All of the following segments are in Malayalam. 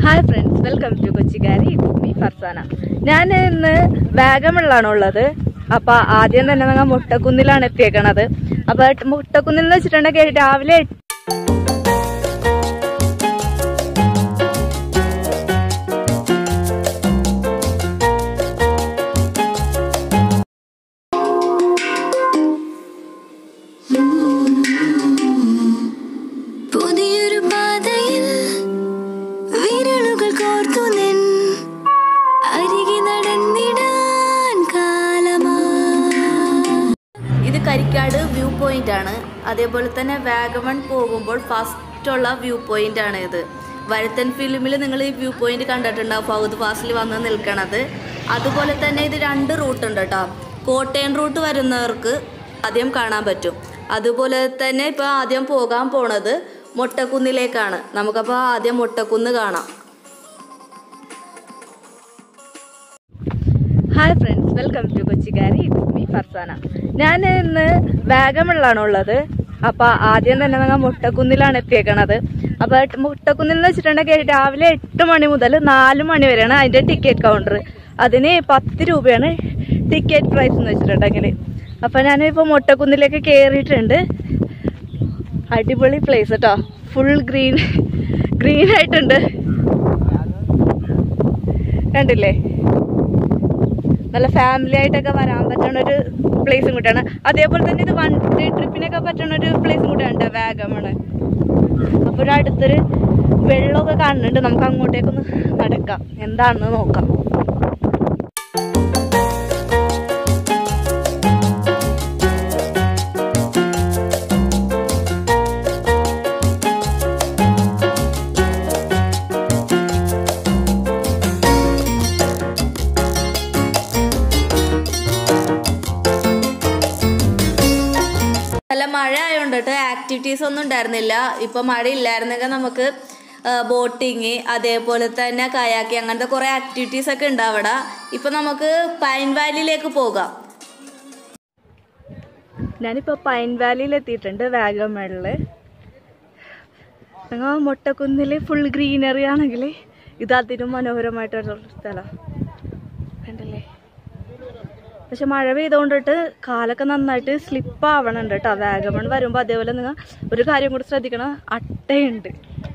ഹായ് ഫ്രണ്ട്സ് വെൽക്കം ടു കൊച്ചിക്കാരി മീ ഫർസാന ഞാൻ ഇന്ന് വാഗമണിലാണ് ഉള്ളത് അപ്പൊ ആദ്യം തന്നെ ഞങ്ങൾ മുട്ടക്കുന്നിലാണ് എത്തിയേക്കണത് അപ്പൊ മുട്ടക്കുന്നിൽ എന്ന് വെച്ചിട്ടുണ്ടെങ്കിൽ രാവിലെ എട്ട് പുതിയൊരു പാതയിൽ വിരലുകൾ കോർത്തു നിൻ അരികെ നടന്നിടാൻ കാലമാ ഇത് കരിക്കാട് വ്യൂ പോയിന്റ് ആണ് അതേപോലെ തന്നെ വാഗമൺ പോകുമ്പോൾ ഫസ്റ്റ് ഉള്ള വ്യൂ പോയിന്റ് ആണ് ഇത് വരത്തൻ ഫിലിമിൽ നിങ്ങൾ ഈ വ്യൂ പോയിന്റ് കണ്ടിട്ടുണ്ടാവും ഫൗദ് ഫാസിൽ വന്ന് നിൽക്കണത് അതുപോലെ തന്നെ ഇത് രണ്ട് റൂട്ട് ഉണ്ട് കേട്ടോ കോട്ടയം റൂട്ട് വരുന്നവർക്ക് ആദ്യം കാണാൻ പറ്റും അതുപോലെ തന്നെ ഇപ്പോൾ ആദ്യം പോകാൻ പോണത് മൊട്ടക്കുന്നിലേക്കാണ് നമുക്കപ്പോൾ ആദ്യം മൊട്ടക്കുന്ന് കാണാം ഹായ് ഫ്രണ്ട്സ് വെൽക്കം ടു കൊച്ചിക്കാരി മീ ഫർസാന ഞാൻ ഇന്ന് വാഗമണിലാണ് ഉള്ളത് അപ്പൊ ആദ്യം തന്നെ ഞങ്ങൾ മുട്ടക്കുന്നിലാണ് എത്തിയേക്കണത് അപ്പൊ മുട്ടക്കുന്നിൽ എന്ന് വെച്ചിട്ടുണ്ടെങ്കിൽ രാവിലെ എട്ട് മണി മുതൽ നാല് മണി വരെയാണ് അതിന്റെ ടിക്കറ്റ് കൗണ്ടർ അതിന് പത്ത് രൂപയാണ് ടിക്കറ്റ് പ്രൈസ് എന്ന് വെച്ചിട്ടുണ്ടെങ്കിൽ അപ്പൊ ഞാനിപ്പോ മുട്ടക്കുന്നിലേക്ക് കയറിയിട്ടുണ്ട് അടിപൊളി പ്ലേസ് കേട്ടോ ഫുൾ ഗ്രീൻ ഗ്രീൻ ആയിട്ടുണ്ട് കണ്ടില്ലേ നല്ല ഫാമിലി ആയിട്ടൊക്കെ വരാൻ പറ്റുന്ന ഒരു പ്ലേസും കൂടിയാണ് അതേപോലെ തന്നെ ഇത് വൺ ഡേ ട്രിപ്പിനൊക്കെ പറ്റുന്ന ഒരു പ്ലേസും കൂടിയാണ് വാഗമണ് അപ്പൊ ഒരു അടുത്തൊരു വെള്ളമൊക്കെ കാണുന്നുണ്ട് നമുക്ക് അങ്ങോട്ടേക്കൊന്ന് നടക്കാം എന്താണെന്ന് നോക്കാം നല്ല മഴ ആയതുകൊണ്ട് കേട്ടോ ആക്ടിവിറ്റീസ് ഒന്നും ഉണ്ടായിരുന്നില്ല ഇപ്പൊ മഴ ഇല്ലായിരുന്നെങ്കിൽ നമുക്ക് ബോട്ടിങ് അതേപോലെ തന്നെ കയാക്കി അങ്ങനത്തെ കുറെ ആക്ടിവിറ്റീസ് ഒക്കെ ഉണ്ട് അവിടെ ഇപ്പൊ നമുക്ക് പൈൻ വാലിയിലേക്ക് പോകാം ഞാനിപ്പോ പൈൻ വാലിയിൽ എത്തിയിട്ടുണ്ട് വാഗമണില് ഞങ്ങൾ മുട്ടക്കുന്നില് ഫുൾ ഗ്രീനറി ആണെങ്കിൽ ഇത് അതിനും മനോഹരമായിട്ടുള്ള സ്ഥലം കണ്ടല്ലേ പക്ഷെ മഴ പെയ്തുകൊണ്ടിട്ട് കാലൊക്കെ നന്നായിട്ട് സ്ലിപ്പ് ആവണുണ്ട് കേട്ടോ വാഗമൺ വരുമ്പോൾ അതേപോലെ നിങ്ങൾ ഒരു കാര്യം കൂടി ശ്രദ്ധിക്കണം അട്ടയുണ്ട്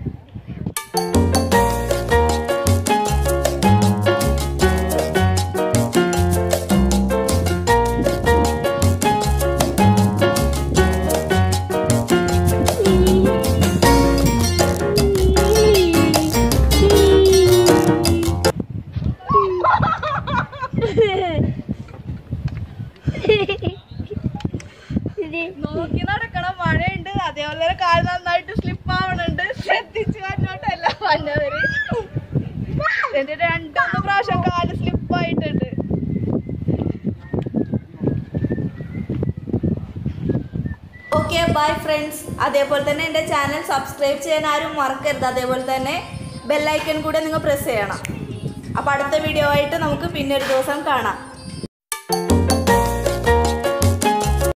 നോക്കി നടക്കണം മഴയുണ്ട് അതേപോലെ കാൽ നന്നായിട്ട് സ്ലിപ്പ് ആവണുണ്ട് ശ്രദ്ധിച്ച് വന്നോട്ടല്ല വന്നവര് എന്റെ രണ്ടൊന്ന് പ്രാവശ്യം കാല് സ്ലിപ്പ് ആയിട്ടുണ്ട് ഓക്കെ ബൈ ഫ്രണ്ട്സ് അതേപോലെ തന്നെ എൻ്റെ ചാനൽ സബ്സ്ക്രൈബ് ചെയ്യാൻ ആരും മറക്കരുത് അതേപോലെ തന്നെ ബെല്ലൈക്കൺ കൂടെ നിങ്ങൾ പ്രസ് ചെയ്യണം അപ്പോൾ അടുത്ത വീഡിയോ ആയിട്ട് നമുക്ക് പിന്നെ ഒരു ദിവസം കാണാം